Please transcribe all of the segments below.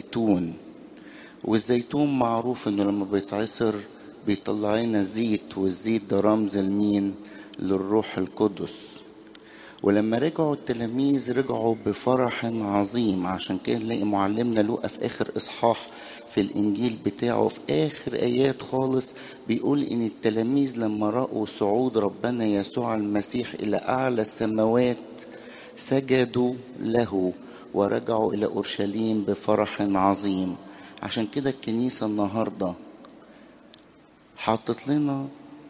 الزيتون والزيتون معروف انه لما بيتعصر بيطلع لنا زيت والزيت ده رمز لمين للروح القدس ولما رجعوا التلاميذ رجعوا بفرح عظيم عشان كده نلاقي معلمنا لوقا في اخر اصحاح في الانجيل بتاعه في اخر ايات خالص بيقول ان التلاميذ لما راوا صعود ربنا يسوع المسيح الى اعلى السماوات سجدوا له ورجعوا الى اورشليم بفرح عظيم عشان كده الكنيسه النهارده حاطط لنا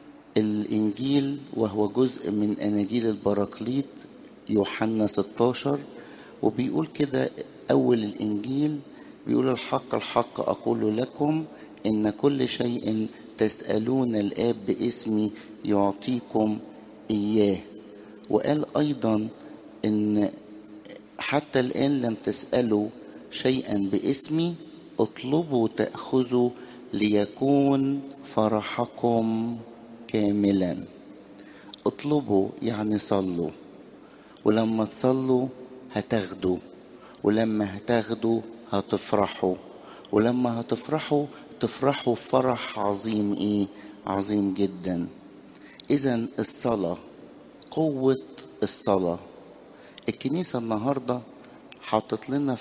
الإنجيل وهو جزء من أناجيل البراكليط يوحنا 16 وبيقول كده أول الإنجيل بيقول الحق الحق أقول لكم إن كل شيء تسألون الآب باسمي يعطيكم إياه وقال أيضا إن حتى الآن لم تسألوا شيئا باسمي اطلبوا تأخذوا ليكون فرحكم كاملا اطلبوا يعني صلوا ولما تصلوا هتاخدوا ولما هتاخدوا هتفرحوا ولما هتفرحوا تفرحوا فرح عظيم ايه عظيم جدا اذا الصلاة قوة الصلاة الكنيسة النهاردة حاطط لنا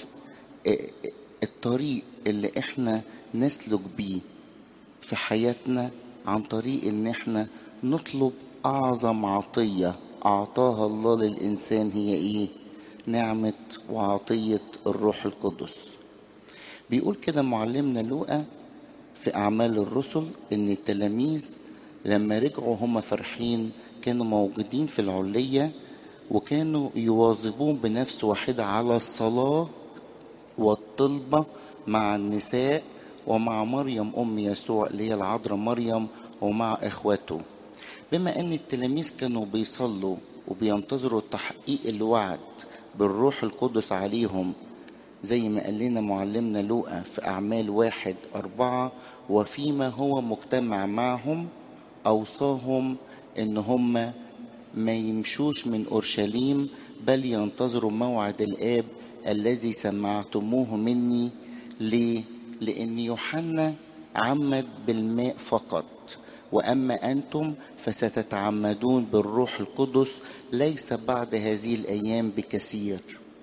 الطريق اللي احنا نسلك بيه في حياتنا عن طريق ان احنا نطلب اعظم عطية اعطاها الله للانسان هي ايه نعمة وعطية الروح القدس بيقول كده معلمنا لوقا في اعمال الرسل ان التلاميذ لما رجعوا هم فرحين كانوا موجودين في العلية وكانوا يواظبون بنفس واحدة على الصلاة والطلبة مع النساء ومع مريم أم يسوع اللي هي العذراء مريم ومع إخوته بما أن التلاميذ كانوا بيصلوا وبينتظروا تحقيق الوعد بالروح القدس عليهم زي ما قال لنا معلمنا لوقا في أعمال واحد أربعة وفيما هو مجتمع معهم أوصاهم إن هم ما يمشوش من أورشليم بل ينتظروا موعد الآب الذي سمعتموه مني ليه؟ لأن يوحنا عمد بالماء فقط وأما أنتم فستتعمدون بالروح القدس ليس بعد هذه الأيام بكثير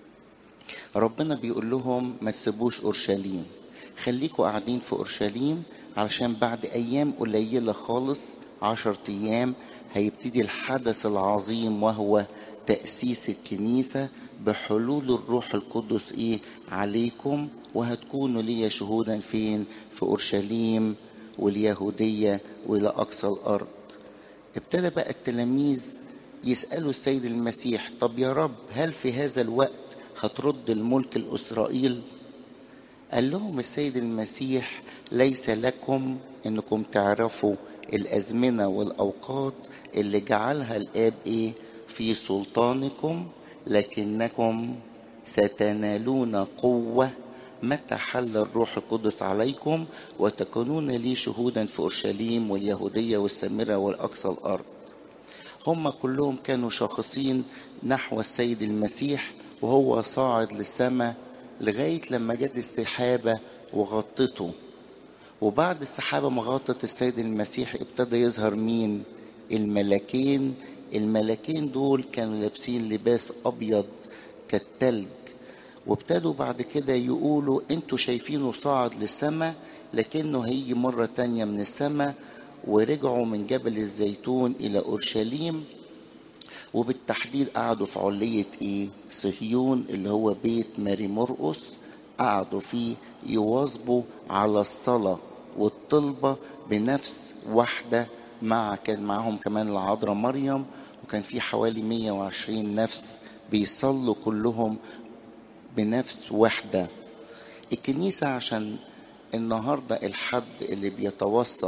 ربنا بيقول لهم ما تسيبوش أورشليم خليكوا قاعدين في أورشليم علشان بعد أيام قليلة خالص عشر أيام هيبتدي الحدث العظيم وهو تأسيس الكنيسة بحلول الروح القدس إيه عليكم وهتكونوا لي شهودا فين في أورشليم واليهودية وإلى أقصى الأرض ابتدى بقى التلاميذ يسألوا السيد المسيح طب يا رب هل في هذا الوقت هترد الملك لإسرائيل قال لهم السيد المسيح ليس لكم انكم تعرفوا الازمنه والاوقات اللي جعلها الاب ايه في سلطانكم لكنكم ستنالون قوه متى حل الروح القدس عليكم وتكونون لي شهودا في اورشليم واليهوديه والسامره والاقصى الارض هم كلهم كانوا شاخصين نحو السيد المسيح وهو صاعد للسماء لغايه لما جت السحابه وغطته وبعد السحابه ما غطت السيد المسيح ابتدى يظهر مين الملكين الملكين دول كانوا لابسين لباس ابيض كالتلج وابتدوا بعد كده يقولوا انتوا شايفينه صعد للسماء لكنه هيجي مرة تانية من السماء ورجعوا من جبل الزيتون إلى أورشليم وبالتحديد قعدوا في علية إيه؟ صهيون اللي هو بيت ماري مرقس قعدوا فيه يواظبوا على الصلاة والطلبة بنفس واحدة مع كان معاهم كمان العذراء مريم وكان في حوالي 120 نفس بيصلوا كلهم بنفس واحدة الكنيسة عشان النهاردة الحد اللي بيتوسط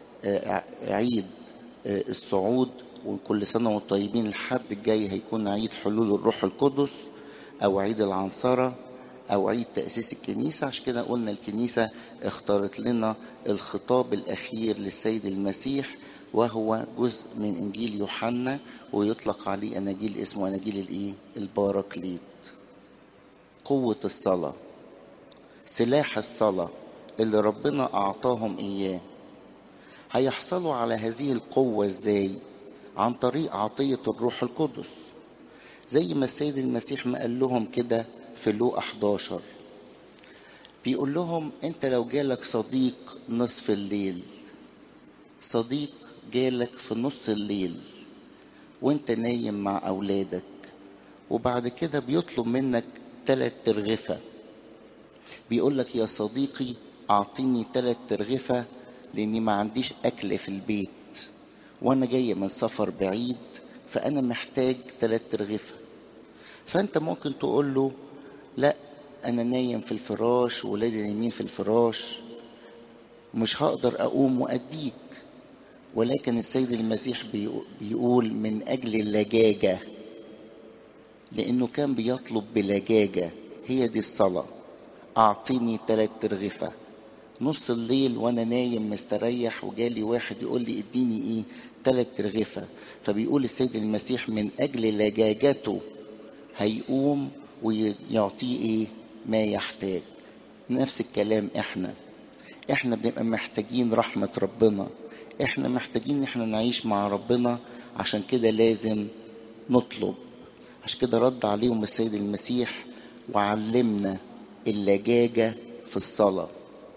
عيد الصعود وكل سنة وانتم طيبين الحد الجاي هيكون عيد حلول الروح القدس أو عيد العنصرة أو عيد تأسيس الكنيسة عشان كده قلنا الكنيسة اختارت لنا الخطاب الأخير للسيد المسيح وهو جزء من إنجيل يوحنا ويطلق عليه أناجيل اسمه أناجيل الإيه؟ الباراكليت قوة الصلاة سلاح الصلاة اللي ربنا أعطاهم إياه هيحصلوا على هذه القوة إزاي؟ عن طريق عطية الروح القدس زي ما السيد المسيح ما قال لهم كده في لوقا 11 بيقول لهم انت لو جالك صديق نصف الليل صديق جالك في نص الليل وانت نايم مع اولادك وبعد كده بيطلب منك تلات ترغفة بيقول لك يا صديقي اعطيني تلات ترغفة لاني ما عنديش اكل في البيت وانا جاي من سفر بعيد فانا محتاج تلات ترغفة فانت ممكن تقول له لا انا نايم في الفراش ولادي نايمين في الفراش مش هقدر اقوم واديك ولكن السيد المسيح بيقول من اجل اللجاجه لانه كان بيطلب بلجاجه هي دي الصلاه اعطيني تلات ترغفه نص الليل وانا نايم مستريح وجالي واحد يقول لي اديني ايه تلات ترغفه فبيقول السيد المسيح من اجل لجاجته هيقوم ويعطيه ايه ما يحتاج نفس الكلام احنا احنا بنبقى محتاجين رحمة ربنا احنا محتاجين ان احنا نعيش مع ربنا عشان كده لازم نطلب عشان كده رد عليهم السيد المسيح وعلمنا اللجاجة في الصلاة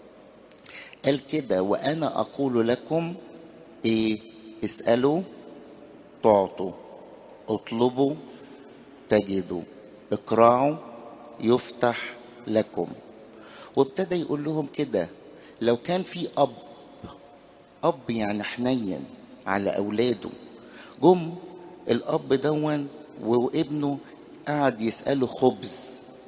قال كده وانا اقول لكم ايه اسألوا تعطوا اطلبوا تجدوا اقرعوا يفتح لكم وابتدى يقول لهم كده لو كان في اب اب يعني حنين على اولاده جم الاب دون وابنه قعد يساله خبز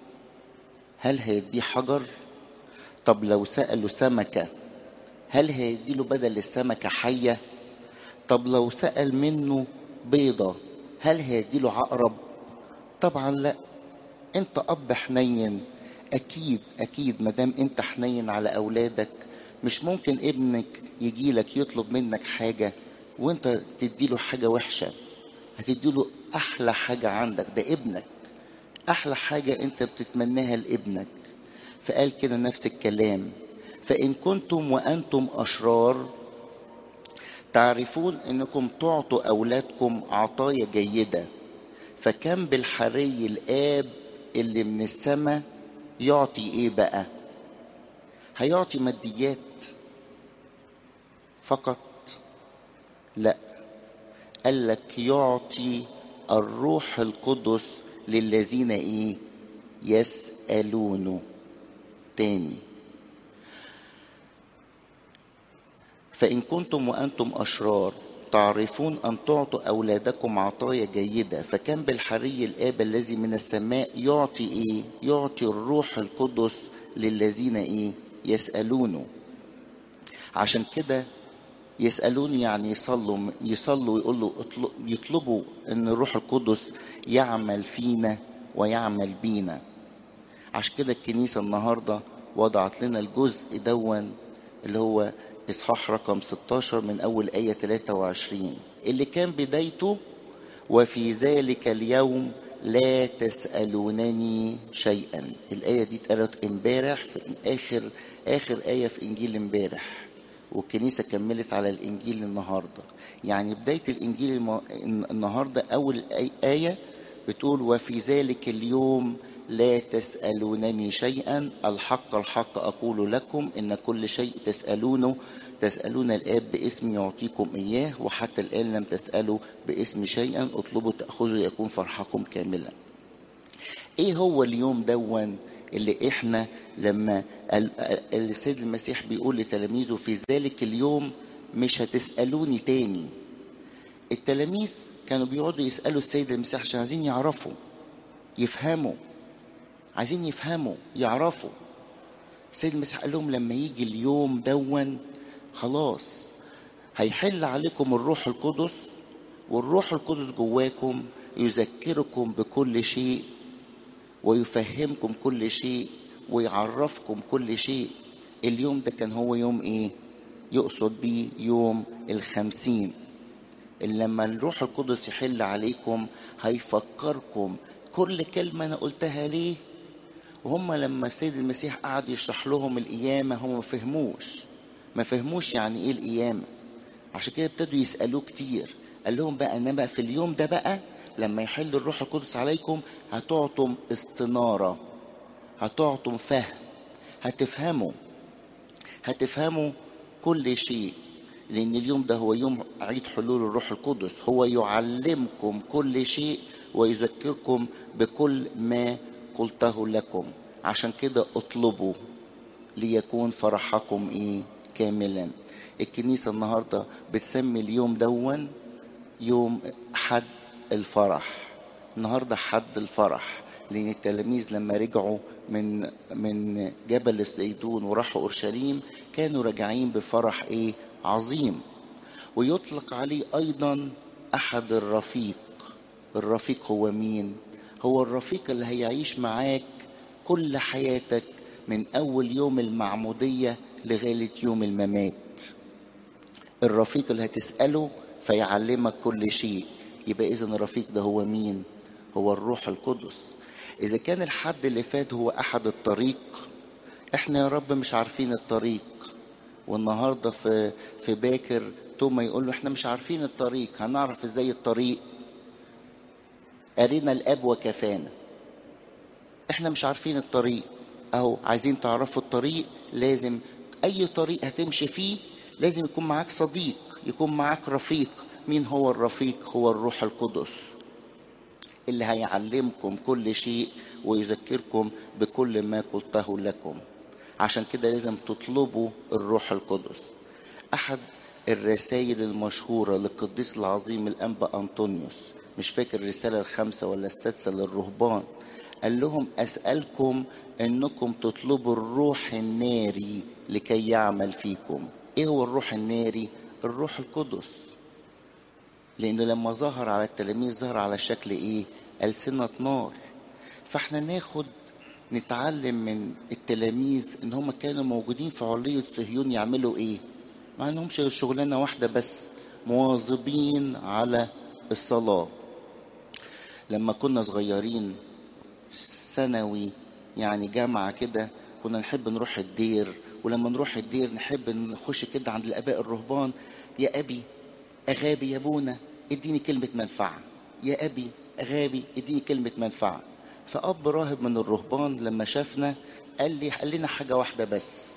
هل هيديه حجر طب لو ساله سمكه هل هيديله بدل السمكه حيه طب لو سال منه بيضه هل هيديله عقرب طبعا لا انت اب حنين اكيد اكيد مادام انت حنين على اولادك مش ممكن ابنك يجيلك يطلب منك حاجه وانت تديله حاجه وحشه هتديله احلى حاجه عندك ده ابنك احلى حاجه انت بتتمناها لابنك فقال كده نفس الكلام فان كنتم وانتم اشرار تعرفون انكم تعطوا اولادكم عطايا جيده فكم بالحري الاب اللي من السماء يعطي ايه بقى هيعطي ماديات فقط لا قال لك يعطي الروح القدس للذين ايه يسألونه تاني فإن كنتم وأنتم أشرار تعرفون أن تعطوا أولادكم عطايا جيدة فكم بالحري الآب الذي من السماء يعطي إيه؟ يعطي الروح القدس للذين إيه؟ يسألونه عشان كده يسألون يعني يصلوا يصلوا ويقولوا يطلبوا أن الروح القدس يعمل فينا ويعمل بينا عشان كده الكنيسة النهاردة وضعت لنا الجزء دون اللي هو إصحاح رقم 16 من أول آية 23 اللي كان بدايته وفي ذلك اليوم لا تسألونني شيئا الآية دي اتقالت امبارح في آخر آخر آية في إنجيل امبارح والكنيسة كملت على الإنجيل النهاردة يعني بداية الإنجيل الم... النهاردة أول آية بتقول وفي ذلك اليوم لا تسألونني شيئا الحق الحق أقول لكم إن كل شيء تسألونه تسألون الآب باسم يعطيكم إياه وحتى الآن لم تسألوا باسم شيئا اطلبوا تأخذوا يكون فرحكم كاملا إيه هو اليوم دون اللي إحنا لما السيد المسيح بيقول لتلاميذه في ذلك اليوم مش هتسألوني تاني التلاميذ كانوا بيقعدوا يسألوا السيد المسيح عشان عايزين يعرفوا يفهموا عايزين يفهموا يعرفوا السيد المسيح قال لهم لما يجي اليوم دون خلاص هيحل عليكم الروح القدس والروح القدس جواكم يذكركم بكل شيء ويفهمكم كل شيء ويعرفكم كل شيء اليوم ده كان هو يوم ايه يقصد بيه يوم الخمسين اللي لما الروح القدس يحل عليكم هيفكركم كل كلمة أنا قلتها ليه وهم لما السيد المسيح قعد يشرح لهم القيامة هم ما فهموش ما فهموش يعني ايه القيامة عشان كده ابتدوا يسألوه كتير قال لهم بقى انما في اليوم ده بقى لما يحل الروح القدس عليكم هتعطم استنارة هتعطم فهم هتفهموا هتفهموا كل شيء لأن اليوم ده هو يوم عيد حلول الروح القدس هو يعلمكم كل شيء ويذكركم بكل ما قلته لكم عشان كده اطلبوا ليكون فرحكم ايه كاملا الكنيسة النهاردة بتسمي اليوم دون يوم حد الفرح النهاردة حد الفرح لأن التلاميذ لما رجعوا من من جبل الزيتون وراحوا أورشليم كانوا راجعين بفرح إيه عظيم ويطلق عليه أيضا أحد الرفيق الرفيق هو مين هو الرفيق اللي هيعيش معاك كل حياتك من أول يوم المعمودية لغاية يوم الممات الرفيق اللي هتسأله فيعلمك كل شيء يبقى إذا الرفيق ده هو مين هو الروح القدس إذا كان الحد اللي فات هو أحد الطريق إحنا يا رب مش عارفين الطريق والنهاردة في في باكر توما يقول له إحنا مش عارفين الطريق هنعرف إزاي الطريق أرينا الأب وكفانا إحنا مش عارفين الطريق أهو عايزين تعرفوا الطريق لازم أي طريق هتمشي فيه لازم يكون معاك صديق يكون معاك رفيق مين هو الرفيق هو الروح القدس اللي هيعلمكم كل شيء ويذكركم بكل ما قلته لكم عشان كده لازم تطلبوا الروح القدس احد الرسائل المشهوره للقديس العظيم الانبا انطونيوس مش فاكر الرساله الخامسه ولا السادسه للرهبان قال لهم اسالكم انكم تطلبوا الروح الناري لكي يعمل فيكم ايه هو الروح الناري الروح القدس لانه لما ظهر على التلاميذ ظهر على شكل ايه ألسنة نار فاحنا ناخد نتعلم من التلاميذ ان هم كانوا موجودين في علية صهيون يعملوا ايه ما عندهمش شغلانة واحدة بس مواظبين على الصلاة لما كنا صغيرين ثانوي يعني جامعة كده كنا نحب نروح الدير ولما نروح الدير نحب نخش كده عند الآباء الرهبان يا أبي أغابي يا أبونا اديني كلمة منفعة يا أبي أغابي اديني كلمة منفعة فأب راهب من الرهبان لما شافنا قال لي قال لنا حاجة واحدة بس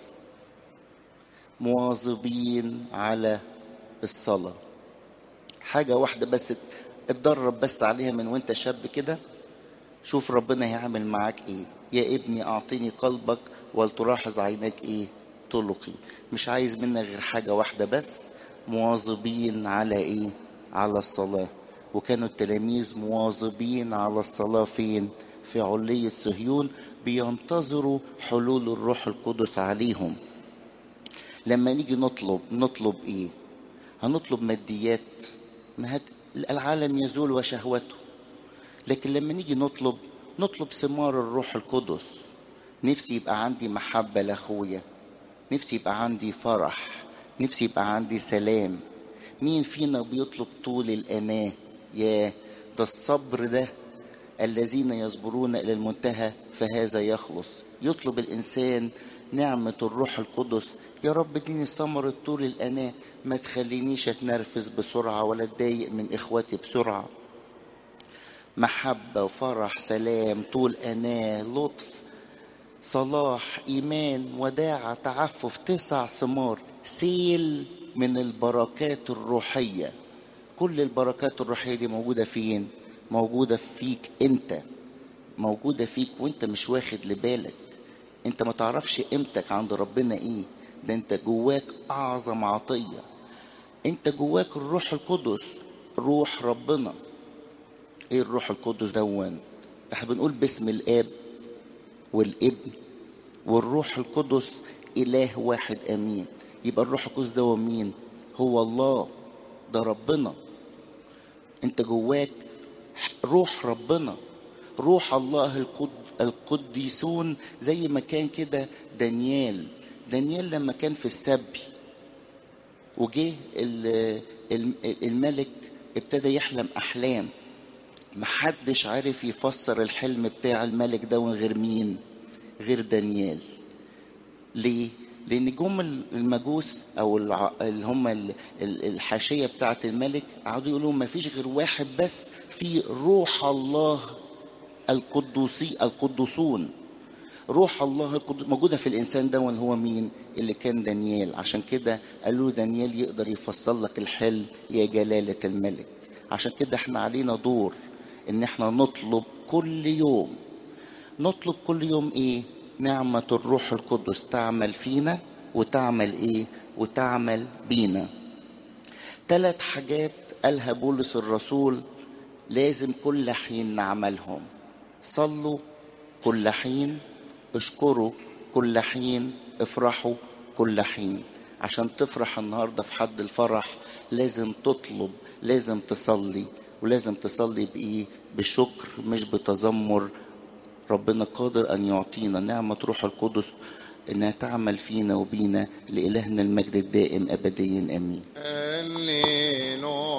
مواظبين على الصلاة حاجة واحدة بس اتدرب بس عليها من وانت شاب كده شوف ربنا هيعمل معاك ايه يا ابني اعطيني قلبك ولتلاحظ عيناك ايه طلقي مش عايز منك غير حاجة واحدة بس مواظبين على ايه على الصلاة وكانوا التلاميذ مواظبين على الصلاة فين في علية صهيون بينتظروا حلول الروح القدس عليهم لما نيجي نطلب نطلب ايه هنطلب ماديات ما هت... العالم يزول وشهوته لكن لما نيجي نطلب نطلب ثمار الروح القدس نفسي يبقى عندي محبة لأخويا نفسي يبقى عندي فرح نفسي يبقى عندي سلام مين فينا بيطلب طول الأناة يا ده الصبر ده الذين يصبرون إلى المنتهى فهذا يخلص يطلب الإنسان نعمة الروح القدس يا رب اديني ثمرة طول الأناة ما تخلينيش أتنرفز بسرعة ولا أتضايق من إخواتي بسرعة محبة وفرح سلام طول أناة لطف صلاح إيمان وداعة تعفف تسع ثمار سيل من البركات الروحية كل البركات الروحية دي موجودة فين؟ موجودة فيك أنت موجودة فيك وأنت مش واخد لبالك أنت ما تعرفش قيمتك عند ربنا إيه ده أنت جواك أعظم عطية أنت جواك الروح القدس روح ربنا إيه الروح القدس دون؟ احنا بنقول باسم الآب والابن والروح القدس إله واحد أمين يبقى الروح القدس ده هو مين هو الله ده ربنا انت جواك روح ربنا روح الله القد القديسون زي ما كان كده دانيال دانيال لما كان في السبي وجه الملك ابتدى يحلم احلام محدش عارف يفسر الحلم بتاع الملك ده غير مين غير دانيال ليه لان جم المجوس او الع... اللي هم ال- ال- الحاشيه بتاعه الملك قعدوا يقولوا ما فيش غير واحد بس في روح الله القدوسي القدوسون روح الله القد- موجوده في الانسان ده هو مين اللي كان دانيال عشان كده قالوا له دانيال يقدر يفسر لك الحلم يا جلاله الملك عشان كده احنا علينا دور ان احنا نطلب كل يوم نطلب كل يوم ايه نعمة الروح القدس تعمل فينا وتعمل ايه وتعمل بينا ثلاث حاجات قالها بولس الرسول لازم كل حين نعملهم صلوا كل حين اشكروا كل حين افرحوا كل حين عشان تفرح النهارده في حد الفرح لازم تطلب لازم تصلي ولازم تصلي بايه بشكر مش بتذمر ربنا قادر ان يعطينا نعمه روح القدس انها تعمل فينا وبينا لالهنا المجد الدائم ابديا امين الليل